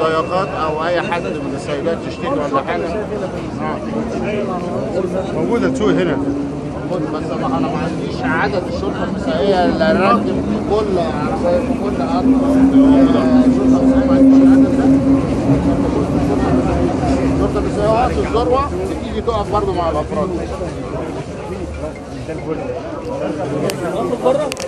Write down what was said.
مضايقات او اي حد من السيدات تشتكي ولا حاجه آه. موجوده تسوق هنا خد بس ما انا ما عنديش عدد الشرطه المسائيه اللي راكب في كل عربيه في كل قطر آه، شرطه مسائيه ما عنديش العدد ده الشرطه المسائيه وقت الذروه بتيجي تقف برضه مع الافراد بره